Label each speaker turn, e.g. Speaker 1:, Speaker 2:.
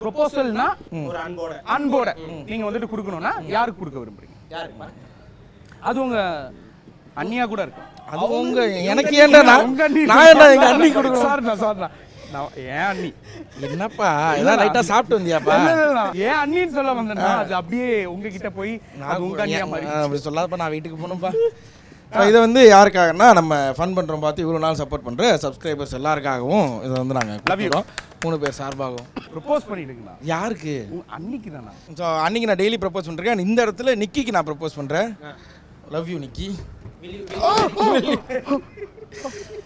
Speaker 1: ப்ரொபோசல்னா
Speaker 2: ஒரு அன்போட
Speaker 1: அன்போட நீங்க வந்துட்டு கொடுக்கணும்னா யாருக்கு கொடுக்க விரும்புறீங்க
Speaker 2: யாருக்குமா
Speaker 1: அது உங்க அண்ணியா கூட இருக்கும்
Speaker 3: அது உங்க எனக்கு ஏன்டா நான்
Speaker 1: உங்க அண்ணி
Speaker 3: நான் ஏன்டா எங்க அண்ணி கொடுக்கணும்
Speaker 1: சாரிண்ணா சாரிண்ணா நான் ஏன் அண்ணி
Speaker 3: என்னப்பா ஏதாவது லைட்டா சாப்பிட்டு வந்தியாப்பா
Speaker 1: இல்ல, இல்ல, இல்ல. ஏன் அண்ணின்னு சொல்ல வந்தேன்னா அது அப்படியே உங்ககிட்ட போய் அது உங்க அண்ணியா மாதிரி
Speaker 3: நான் அப்படி சொல்லாதப்பா நான் வீட்டுக்கு போகணும்ப்பா ஸோ இதை வந்து யாருக்காகனா நம்ம ஃபன் பண்ணுறோம் பார்த்து இவ்வளோ நாள் சப்போர்ட் பண்ணுற சப்ஸ்கிரைபர்ஸ் எல்லாருக்காகவும் இதை வந்து நாங்கள்
Speaker 1: Love you.
Speaker 3: கொடுக்குறோம் மூணு பேர் சார்பாகவும்
Speaker 1: ப்ரொபோஸ் பண்ணிடுங்கண்ணா
Speaker 3: யாருக்கு
Speaker 1: உங்க அன்னிக்கு தானா
Speaker 3: ஸோ அன்னைக்கு நான் டெய்லி ப்ரப்போஸ் பண்ணுறேன் இந்த இடத்துல நிக்கிக்கு நான் ப்ரப்போஸ் பண்ணுறேன் லவ் யூ நிக்கி